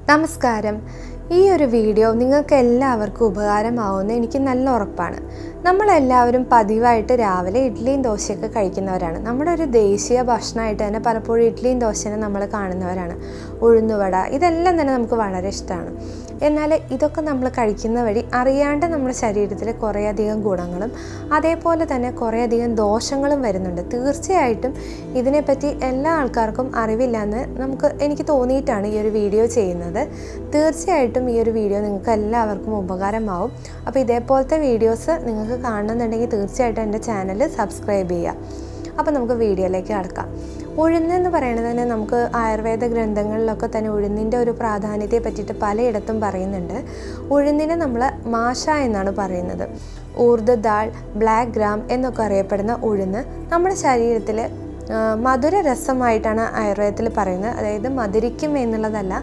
നമസ്കാരം ഈ ഒരു വീഡിയോ നിങ്ങൾക്ക് എല്ലാവർക്കും ഉപകാരമാവുമെന്ന് എനിക്ക് നല്ല ഉറപ്പാണ് നമ്മളെല്ലാവരും പതിവായിട്ട് രാവിലെ ഇഡ്ഡലിയും ദോശയൊക്കെ കഴിക്കുന്നവരാണ് നമ്മുടെ ഒരു ദേശീയ ഭക്ഷണമായിട്ട് തന്നെ പലപ്പോഴും ഇഡ്ഡലിയും ദോശനെ നമ്മൾ കാണുന്നവരാണ് ഉഴുന്നുവട ഇതെല്ലാം തന്നെ നമുക്ക് വളരെ ഇഷ്ടമാണ് എന്നാൽ ഇതൊക്കെ നമ്മൾ കഴിക്കുന്ന വഴി അറിയാണ്ട് നമ്മുടെ ശരീരത്തിൽ കുറേയധികം ഗുണങ്ങളും അതേപോലെ തന്നെ കുറേയധികം ദോഷങ്ങളും വരുന്നുണ്ട് തീർച്ചയായിട്ടും ഇതിനെപ്പറ്റി എല്ലാ ആൾക്കാർക്കും അറിവില്ലെന്ന് നമുക്ക് എനിക്ക് തോന്നിയിട്ടാണ് ഈ ഒരു വീഡിയോ ചെയ്യുന്നത് തീർച്ചയായിട്ടും ഈ ഒരു വീഡിയോ നിങ്ങൾക്ക് എല്ലാവർക്കും ഉപകാരമാവും അപ്പോൾ ഇതേപോലത്തെ വീഡിയോസ് നിങ്ങൾക്ക് കാണണമെന്നുണ്ടെങ്കിൽ തീർച്ചയായിട്ടും എൻ്റെ ചാനൽ സബ്സ്ക്രൈബ് ചെയ്യുക അപ്പോൾ നമുക്ക് വീഡിയോയിലേക്ക് കടക്കാം ഉഴുന്ന് എന്ന് പറയുന്നത് തന്നെ നമുക്ക് ആയുർവേദ ഗ്രന്ഥങ്ങളിലൊക്കെ തന്നെ ഉഴുന്നിൻ്റെ ഒരു പ്രാധാന്യത്തെ പറ്റിയിട്ട് പലയിടത്തും പറയുന്നുണ്ട് ഉഴുന്നിനെ നമ്മൾ മാഷ എന്നാണ് പറയുന്നത് ഊർദ് ദാൾ ബ്ലാക്ക് ഗ്രാം എന്നൊക്കെ അറിയപ്പെടുന്ന ഉഴുന്ന് നമ്മുടെ ശരീരത്തിൽ മധുര രസമായിട്ടാണ് ആയുർവേദത്തിൽ പറയുന്നത് അതായത് മധുരിക്കും എന്നുള്ളതല്ല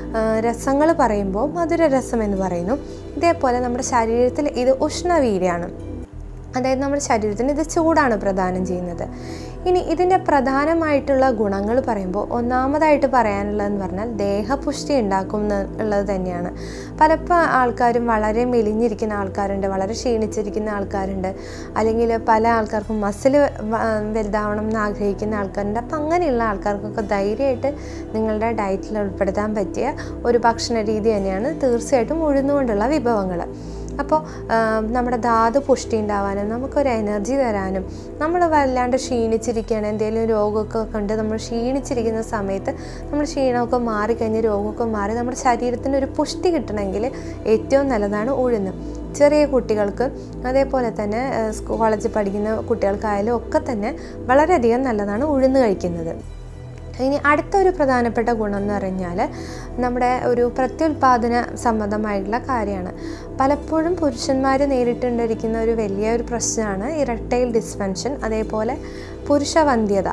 രസങ്ങൾ പറയുമ്പോൾ മധുര രസം എന്ന് പറയുന്നു ഇതേപോലെ നമ്മുടെ ശരീരത്തിൽ ഇത് ഉഷ്ണവീര്യാണ് അതായത് നമ്മുടെ ശരീരത്തിന് ഇത് ചൂടാണ് പ്രദാനം ചെയ്യുന്നത് ഇനി ഇതിൻ്റെ പ്രധാനമായിട്ടുള്ള ഗുണങ്ങൾ പറയുമ്പോൾ ഒന്നാമതായിട്ട് പറയാനുള്ളതെന്ന് പറഞ്ഞാൽ ദേഹപുഷ്ടി ഉണ്ടാക്കും എന്നുള്ളത് തന്നെയാണ് പലപ്പോൾ ആൾക്കാരും വളരെ മെലിഞ്ഞിരിക്കുന്ന ആൾക്കാരുണ്ട് വളരെ ക്ഷീണിച്ചിരിക്കുന്ന ആൾക്കാരുണ്ട് അല്ലെങ്കിൽ പല ആൾക്കാർക്കും മസിൽ വലുതാവണം എന്ന് ആഗ്രഹിക്കുന്ന ആൾക്കാരുണ്ട് അപ്പം അങ്ങനെയുള്ള ആൾക്കാർക്കൊക്കെ ധൈര്യമായിട്ട് നിങ്ങളുടെ ഡയറ്റിൽ ഉൾപ്പെടുത്താൻ പറ്റിയ ഒരു ഭക്ഷണ രീതി തന്നെയാണ് തീർച്ചയായിട്ടും ഉഴുന്നുകൊണ്ടുള്ള വിഭവങ്ങൾ അപ്പോൾ നമ്മുടെ ധാതു പുഷ്ടി ഉണ്ടാവാനും നമുക്കൊരു എനർജി തരാനും നമ്മൾ വല്ലാണ്ട് ക്ഷീണിച്ചിരിക്കുകയാണ് എന്തെങ്കിലും രോഗമൊക്കെ കണ്ട് നമ്മൾ ക്ഷീണിച്ചിരിക്കുന്ന സമയത്ത് നമ്മൾ ക്ഷീണമൊക്കെ മാറിക്കഴിഞ്ഞ് രോഗമൊക്കെ മാറി നമ്മുടെ ശരീരത്തിന് ഒരു പുഷ്ടി കിട്ടണമെങ്കിൽ ഏറ്റവും നല്ലതാണ് ഉഴുന്ന് ചെറിയ കുട്ടികൾക്ക് അതേപോലെ തന്നെ കോളേജിൽ പഠിക്കുന്ന കുട്ടികൾക്കായാലും ഒക്കെ തന്നെ വളരെയധികം നല്ലതാണ് ഉഴുന്ന് കഴിക്കുന്നത് ഇനി അടുത്ത ഒരു പ്രധാനപ്പെട്ട ഗുണം എന്ന് പറഞ്ഞാൽ നമ്മുടെ ഒരു പ്രത്യുൽപാദന സംബന്ധമായിട്ടുള്ള കാര്യമാണ് പലപ്പോഴും പുരുഷന്മാർ നേരിട്ടുകൊണ്ടിരിക്കുന്ന ഒരു വലിയ ഒരു പ്രശ്നമാണ് ഇറട്ടൈൽ ഡിസ്പെൻഷൻ അതേപോലെ പുരുഷവന്ധ്യത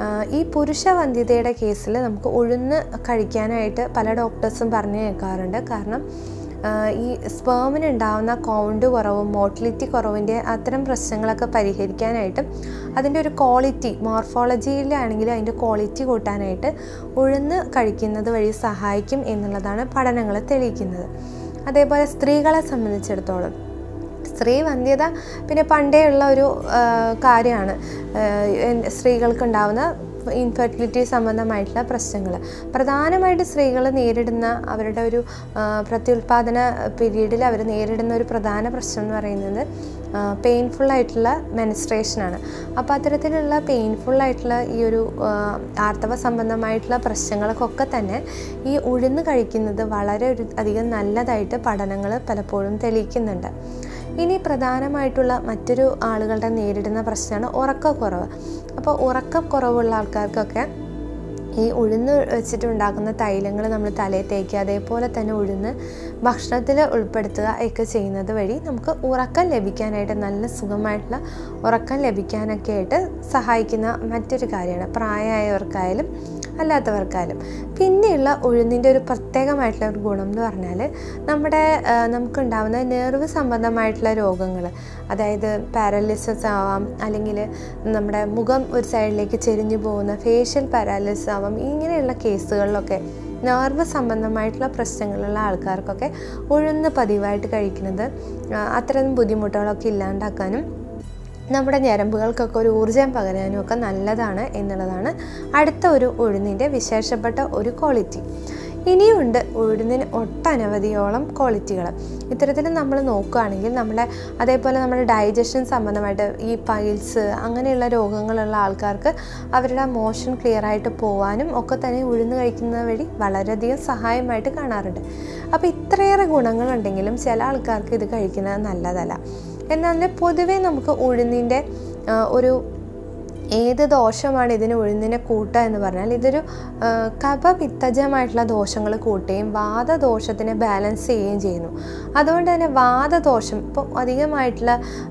ഈ പുരുഷവന്ധ്യതയുടെ കേസിൽ നമുക്ക് ഉഴുന്ന് കഴിക്കാനായിട്ട് പല ഡോക്ടേഴ്സും പറഞ്ഞു കേൾക്കാറുണ്ട് കാരണം ഈ സ്പേമിന് ഉണ്ടാകുന്ന കൗണ്ട് കുറവും മോട്ടിലിറ്റി കുറവിൻ്റെ അത്തരം പ്രശ്നങ്ങളൊക്കെ പരിഹരിക്കാനായിട്ട് അതിൻ്റെ ഒരു ക്വാളിറ്റി മോർഫോളജിയിലാണെങ്കിലും അതിൻ്റെ ക്വാളിറ്റി കൂട്ടാനായിട്ട് ഉഴുന്ന് കഴിക്കുന്നത് വഴി സഹായിക്കും എന്നുള്ളതാണ് പഠനങ്ങൾ തെളിയിക്കുന്നത് അതേപോലെ സ്ത്രീകളെ സംബന്ധിച്ചിടത്തോളം സ്ത്രീ വന്ധ്യത പിന്നെ പണ്ടേ ഉള്ള ഒരു കാര്യമാണ് സ്ത്രീകൾക്കുണ്ടാവുന്ന ഇൻഫെർട്ടിലിറ്റി സംബന്ധമായിട്ടുള്ള പ്രശ്നങ്ങൾ പ്രധാനമായിട്ട് സ്ത്രീകൾ നേരിടുന്ന അവരുടെ ഒരു പ്രത്യുൽപാദന പീരീഡിൽ അവർ നേരിടുന്ന ഒരു പ്രധാന പ്രശ്നം എന്ന് പറയുന്നത് പെയിൻഫുൾ ആയിട്ടുള്ള മെനിസ്ട്രേഷനാണ് അപ്പോൾ അത്തരത്തിലുള്ള പെയിൻഫുൾ ആയിട്ടുള്ള ഈ ഒരു ആർത്തവ സംബന്ധമായിട്ടുള്ള പ്രശ്നങ്ങൾക്കൊക്കെ തന്നെ ഈ ഉഴുന്ന് കഴിക്കുന്നത് വളരെ ഒരു അധികം നല്ലതായിട്ട് പഠനങ്ങൾ പലപ്പോഴും തെളിയിക്കുന്നുണ്ട് ഇനി പ്രധാനമായിട്ടുള്ള മറ്റൊരു ആളുകളുടെ നേരിടുന്ന പ്രശ്നമാണ് ഉറക്കക്കുറവ് അപ്പോൾ ഉറക്കക്കുറവുള്ള ആൾക്കാർക്കൊക്കെ ഈ ഉഴുന്ന് വെച്ചിട്ടുണ്ടാക്കുന്ന തൈലങ്ങൾ നമ്മൾ തലയിൽ തേക്കുക അതേപോലെ തന്നെ ഉഴുന്ന് ഭക്ഷണത്തിൽ ഉൾപ്പെടുത്തുക ഒക്കെ ചെയ്യുന്നത് വഴി നമുക്ക് ഉറക്കം ലഭിക്കാനായിട്ട് നല്ല സുഖമായിട്ടുള്ള ഉറക്കം ലഭിക്കാനൊക്കെ ആയിട്ട് സഹായിക്കുന്ന മറ്റൊരു കാര്യമാണ് പ്രായമായവർക്കായാലും അല്ലാത്തവർക്കായാലും പിന്നെയുള്ള ഉഴുന്നിൻ്റെ ഒരു പ്രത്യേകമായിട്ടുള്ള ഒരു ഗുണം എന്ന് പറഞ്ഞാൽ നമ്മുടെ നമുക്കുണ്ടാകുന്ന നെർവ് സംബന്ധമായിട്ടുള്ള രോഗങ്ങൾ അതായത് പാരലിസിസ് ആവാം അല്ലെങ്കിൽ നമ്മുടെ മുഖം ഒരു സൈഡിലേക്ക് ചെരിഞ്ഞു പോകുന്ന ഫേഷ്യൽ പാരാലിസിസ് ആവാം ഇങ്ങനെയുള്ള കേസുകളിലൊക്കെ നെർവ് സംബന്ധമായിട്ടുള്ള പ്രശ്നങ്ങളുള്ള ആൾക്കാർക്കൊക്കെ ഉഴുന്ന് പതിവായിട്ട് കഴിക്കുന്നത് അത്തരം ബുദ്ധിമുട്ടുകളൊക്കെ ഇല്ലാണ്ടാക്കാനും നമ്മുടെ ഞരമ്പുകൾക്കൊക്കെ ഒരു ഊർജ്ജം പകരാനും ഒക്കെ നല്ലതാണ് എന്നുള്ളതാണ് അടുത്ത ഒരു ഉഴുന്നിൻ്റെ വിശേഷപ്പെട്ട ഒരു ക്വാളിറ്റി ഇനിയുണ്ട് ഉഴുന്നിന് ഒട്ടനവധിയോളം ക്വാളിറ്റികൾ ഇത്തരത്തിൽ നമ്മൾ നോക്കുകയാണെങ്കിൽ നമ്മുടെ അതേപോലെ നമ്മുടെ ഡൈജഷൻ സംബന്ധമായിട്ട് ഈ പൈൽസ് അങ്ങനെയുള്ള രോഗങ്ങളുള്ള ആൾക്കാർക്ക് അവരുടെ മോഷൻ ക്ലിയർ ആയിട്ട് പോകാനും ഒക്കെ തന്നെ ഉഴുന്ന് കഴിക്കുന്നത് വഴി വളരെയധികം സഹായമായിട്ട് കാണാറുണ്ട് അപ്പോൾ ഇത്രയേറെ ഗുണങ്ങളുണ്ടെങ്കിലും ചില ആൾക്കാർക്ക് ഇത് കഴിക്കുന്നത് നല്ലതല്ല എന്നാൽ പൊതുവേ നമുക്ക് ഉഴുന്നിൻ്റെ ഒരു ഏത് ദോഷമാണ് ഇതിന് ഉഴുന്നിനെ കൂട്ടുക എന്ന് പറഞ്ഞാൽ ഇതൊരു കപപിത്തജമായിട്ടുള്ള ദോഷങ്ങൾ കൂട്ടുകയും വാദദോഷത്തിനെ ബാലൻസ് ചെയ്യുകയും ചെയ്യുന്നു അതുകൊണ്ട് തന്നെ വാദദോഷം ഇപ്പോൾ അധികമായിട്ടുള്ള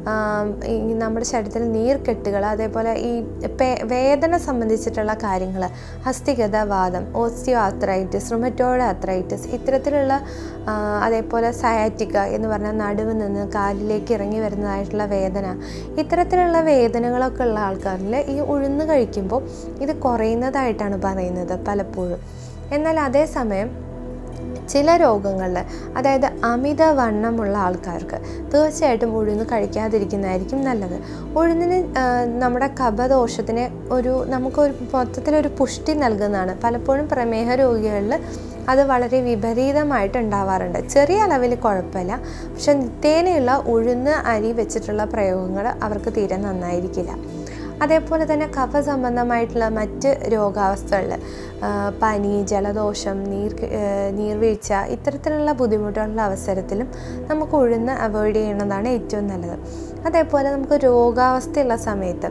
ഈ നമ്മുടെ ശരീരത്തിൽ നീർക്കെട്ടുകൾ അതേപോലെ ഈ വേദന സംബന്ധിച്ചിട്ടുള്ള കാര്യങ്ങൾ ഹസ്തിഗത വാദം ഓസ്റ്റിയോ ആത്രൈറ്റിസ് റുമറ്റോയിഡ് ആത്രൈറ്റിസ് ഇത്തരത്തിലുള്ള അതേപോലെ സയാറ്റിക്ക എന്ന് പറഞ്ഞാൽ നടുവ് നിന്ന് കാലിലേക്ക് ഇറങ്ങി വരുന്നതായിട്ടുള്ള വേദന ഇത്തരത്തിലുള്ള വേദനകളൊക്കെ ഉള്ള ആൾക്കാരിൽ ഈ ഉഴുന്ന് കഴിക്കുമ്പോൾ ഇത് കുറയുന്നതായിട്ടാണ് പറയുന്നത് പലപ്പോഴും എന്നാൽ അതേസമയം ചില രോഗങ്ങളിൽ അതായത് അമിതവണ്ണമുള്ള ആൾക്കാർക്ക് തീർച്ചയായിട്ടും ഉഴുന്ന് കഴിക്കാതിരിക്കുന്നതായിരിക്കും നല്ലത് ഉഴുന്നിന് ആ, നമ്മുടെ കഫദോഷത്തിന് ഒരു നമുക്കൊരു മൊത്തത്തിലൊരു പുഷ്ടി നൽകുന്നതാണ് പലപ്പോഴും പ്രമേഹ രോഗികളിൽ അത് വളരെ വിപരീതമായിട്ട് ഉണ്ടാവാറുണ്ട് ചെറിയ അളവിൽ കുഴപ്പമില്ല പക്ഷെ നിത്യേനയുള്ള ഉഴുന്ന് അരി വെച്ചിട്ടുള്ള പ്രയോഗങ്ങൾ അവർക്ക് തീരെ നന്നായിരിക്കില്ല അതേപോലെ തന്നെ കഫ സംബന്ധമായിട്ടുള്ള മറ്റ് രോഗാവസ്ഥകളിൽ പനി ജലദോഷം നീർ നീർവീഴ്ച ഇത്തരത്തിലുള്ള ബുദ്ധിമുട്ടുള്ള അവസരത്തിലും നമുക്ക് ഉഴുന്ന് അവോയ്ഡ് ചെയ്യുന്നതാണ് ഏറ്റവും നല്ലത് അതേപോലെ നമുക്ക് രോഗാവസ്ഥയുള്ള സമയത്ത്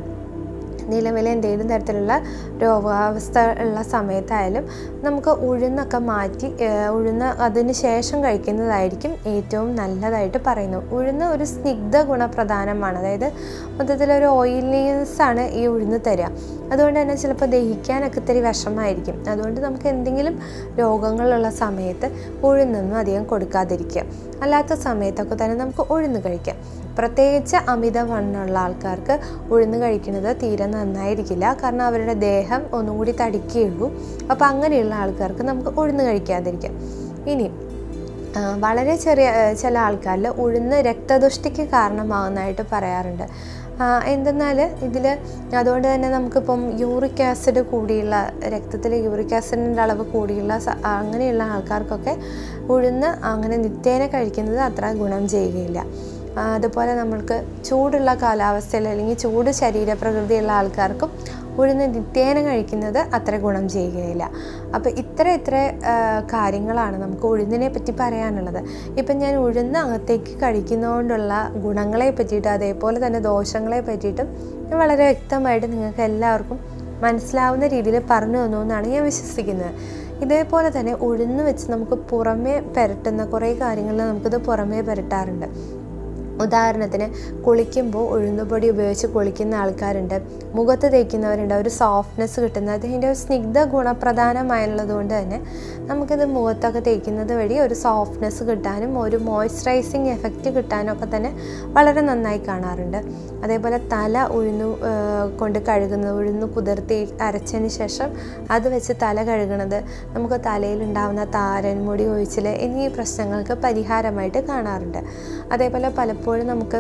നിലവിൽ എന്തെങ്കിലും തരത്തിലുള്ള രോഗാവസ്ഥ ഉള്ള സമയത്തായാലും നമുക്ക് ഉഴുന്നൊക്കെ മാറ്റി ഏഹ്, ഉഴുന്ന് അതിന് ശേഷം കഴിക്കുന്നതായിരിക്കും ഏറ്റവും നല്ലതായിട്ട് പറയുന്നു ഉഴുന്ന് ഒരു സ്നിഗ്ധ ഗുണപ്രധാനമാണ് അതായത് മൊത്തത്തിലൊരു ഓയിലിനെസ് ആണ് ഈ ഉഴുന്ന് തരിക അതുകൊണ്ട് തന്നെ ചിലപ്പോൾ ദഹിക്കാനൊക്കെ ഇത്തിരി വിഷമമായിരിക്കും അതുകൊണ്ട് നമുക്ക് എന്തെങ്കിലും രോഗങ്ങളുള്ള സമയത്ത് ഉഴുന്നൊന്നും അധികം കൊടുക്കാതിരിക്കുക അല്ലാത്ത സമയത്തൊക്കെ തന്നെ നമുക്ക് ഉഴുന്ന് കഴിക്കാം പ്രത്യേകിച്ച് അമിതവണ്ണമുള്ള ആൾക്കാർക്ക് ഉഴുന്ന് കഴിക്കുന്നത് തീരെ നന്നായിരിക്കില്ല കാരണം അവരുടെ ദേഹം ഒന്നും കൂടി തടിക്കുകയുള്ളൂ അപ്പോൾ അങ്ങനെയുള്ള ആൾക്കാർക്ക് നമുക്ക് ഉഴുന്ന് കഴിക്കാതിരിക്കാം ഇനി ആ, വളരെ ചെറിയ ആ, ചില ആൾക്കാരിൽ ഉഴുന്ന് രക്തദുഷ്ടിക്ക് കാരണമാകുന്നതായിട്ട് പറയാറുണ്ട് ആ, എന്തെന്നാൽ ഇതിൽ അതുകൊണ്ട് തന്നെ നമുക്കിപ്പം യൂറിക് ആസിഡ് കൂടിയുള്ള രക്തത്തിൽ യൂറിക് ആസിഡിൻ്റെ അളവ് കൂടിയുള്ള സ- അങ്ങനെയുള്ള ആൾക്കാർക്കൊക്കെ ഉഴുന്ന് അങ്ങനെ നിത്യേന കഴിക്കുന്നത് അത്ര ഗുണം ചെയ്യുകയില്ല ആ, അതുപോലെ നമ്മൾക്ക് ചൂടുള്ള കാലാവസ്ഥയിൽ അല്ലെങ്കിൽ ചൂട് ശരീരപ്രകൃതിയുള്ള ആൾക്കാർക്കും ഉഴുന്ന് നിത്യേന കഴിക്കുന്നത് അത്ര ഗുണം ചെയ്യുകയില്ല അപ്പോൾ ഇത്ര ഇത്ര ആ, കാര്യങ്ങളാണ് നമുക്ക് ഉഴുന്നിനെ പറ്റി പറയാനുള്ളത് ഇപ്പം ഞാൻ ഉഴുന്ന് അകത്തേക്ക് കഴിക്കുന്നതുകൊണ്ടുള്ള ഗുണങ്ങളെ പറ്റിയിട്ട് അതേപോലെ തന്നെ ദോഷങ്ങളെ പറ്റിയിട്ടും ഞാൻ വളരെ വ്യക്തമായിട്ട് നിങ്ങൾക്ക് എല്ലാവർക്കും മനസ്സിലാവുന്ന രീതിയിൽ പറഞ്ഞു തന്നു എന്നാണ് ഞാൻ വിശ്വസിക്കുന്നത് ഇതേപോലെ തന്നെ ഉഴുന്ന് വെച്ച് നമുക്ക് പുറമേ പുരട്ടുന്ന കുറേ കാര്യങ്ങളിൽ നമുക്കിത് പുറമേ പുരട്ടാറുണ്ട് ഉദാഹരണത്തിന് കുളിക്കുമ്പോൾ ഉഴുന്നുപൊടി ഉപയോഗിച്ച് കുളിക്കുന്ന ആൾക്കാരുണ്ട് മുഖത്ത് തേക്കുന്നവരുണ്ട് ഒരു സോഫ്റ്റ്നെസ് കിട്ടുന്നത് അതിൻ്റെ ഒരു സ്നിഗ്ധ ഗുണപ്രധാനമായുള്ളത് കൊണ്ട് തന്നെ നമുക്കിത് മുഖത്തൊക്കെ തേക്കുന്നത് വഴി ഒരു സോഫ്റ്റ്നെസ് കിട്ടാനും ഒരു മോയ്സ്ചറൈസിങ് എഫക്റ്റ് കിട്ടാനും ഒക്കെ തന്നെ വളരെ നന്നായി കാണാറുണ്ട് അതേപോലെ തല ഉഴുന്നു ആ, കൊണ്ട് കഴുകുന്നത് ഉഴുന്ന് കുതിർത്തി അരച്ചതിന് ശേഷം അത് വെച്ച് തല കഴുകണത് നമുക്ക് തലയിലുണ്ടാവുന്ന താരൻ മുടി ഒഴിച്ചിൽ എന്നീ പ്രശ്നങ്ങൾക്ക് പരിഹാരമായിട്ട് കാണാറുണ്ട് അതേപോലെ പലപ്പോഴും നമുക്ക്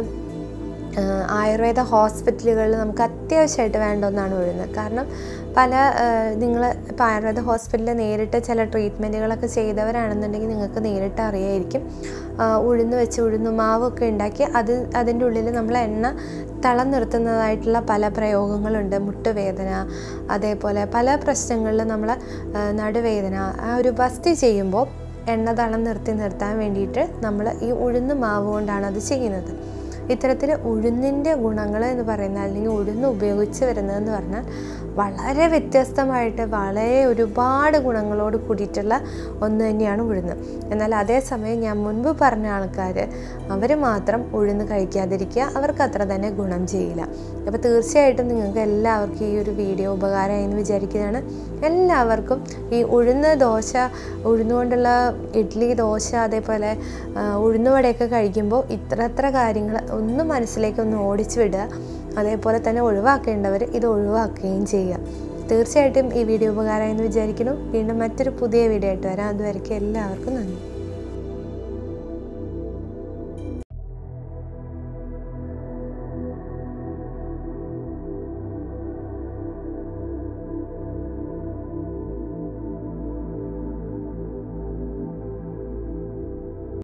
ആഹ് ആയുർവേദ ഹോസ്പിറ്റലുകളിൽ നമുക്ക് അത്യാവശ്യമായിട്ട് വേണ്ട ഒന്നാണ് ഉഴുന്ന് കാരണം പല നിങ്ങൾ ഇപ്പോൾ ആയുർവേദ ഹോസ്പിറ്റലിൽ നേരിട്ട് ചില ട്രീറ്റ്മെൻറ്റുകളൊക്കെ ചെയ്തവരാണെന്നുണ്ടെങ്കിൽ നിങ്ങൾക്ക് നേരിട്ട് അറിയായിരിക്കും ആഹ് ഉഴുന്ന് വെച്ച് ഉഴുന്ന് മാവൊക്കെ ഉണ്ടാക്കി അത് അതിൻ്റെ ഉള്ളിൽ നമ്മൾ എണ്ണ തളം നിർത്തുന്നതായിട്ടുള്ള പല പ്രയോഗങ്ങളുണ്ട് മുട്ടുവേദന അതേപോലെ പല പ്രശ്നങ്ങളിൽ നമ്മൾ നടുവേദന ആ ഒരു ബസ്തി ചെയ്യുമ്പോൾ എണ്ണ തളം നിർത്തി നിർത്താൻ വേണ്ടിയിട്ട് നമ്മൾ ഈ ഉഴുന്ന് മാവ് കൊണ്ടാണ് അത് ചെയ്യുന്നത് ഇത്തരത്തിൽ ഉഴുന്നിൻ്റെ ഗുണങ്ങൾ എന്ന് പറയുന്നത് അല്ലെങ്കിൽ ഉഴുന്ന് ഉപയോഗിച്ച് വരുന്നതെന്ന് പറഞ്ഞാൽ വളരെ വ്യത്യസ്തമായിട്ട് വളരെ ഒരുപാട് ഗുണങ്ങളോട് കൂടിയിട്ടുള്ള ഒന്ന് തന്നെയാണ് ഉഴുന്ന് എന്നാൽ അതേസമയം ഞാൻ മുൻപ് പറഞ്ഞ ആൾക്കാർ അവർ മാത്രം ഉഴുന്ന് കഴിക്കാതിരിക്കുക അവർക്ക് അത്ര തന്നെ ഗുണം ചെയ്യില്ല അപ്പോൾ തീർച്ചയായിട്ടും നിങ്ങൾക്ക് എല്ലാവർക്കും ഈ ഒരു വീഡിയോ ഉപകാരമായി എന്ന് വിചാരിക്കുന്നതാണ് എല്ലാവർക്കും ഈ ഉഴുന്ന് ദോശ ഉഴുന്നുകൊണ്ടുള്ള ഇഡ്ഡലി ദോശ അതേപോലെ ആ, ഉഴുന്നുവടയൊക്കെ കഴിക്കുമ്പോൾ ഇത്ര ഇത്ര കാര്യങ്ങൾ ഒന്ന് മനസ്സിലേക്ക് ഒന്ന് ഓടിച്ചു വിടുക അതേപോലെ തന്നെ ഒഴിവാക്കേണ്ടവർ ഇത് ഒഴിവാക്കുകയും ചെയ്യുക തീർച്ചയായിട്ടും ഈ വീഡിയോ ഉപകാരമായി എന്ന് വിചാരിക്കുന്നു വീണ്ടും മറ്റൊരു പുതിയ വീഡിയോ ആയിട്ട് വരാം അതുവരെയ്ക്കും എല്ലാവർക്കും നന്ദി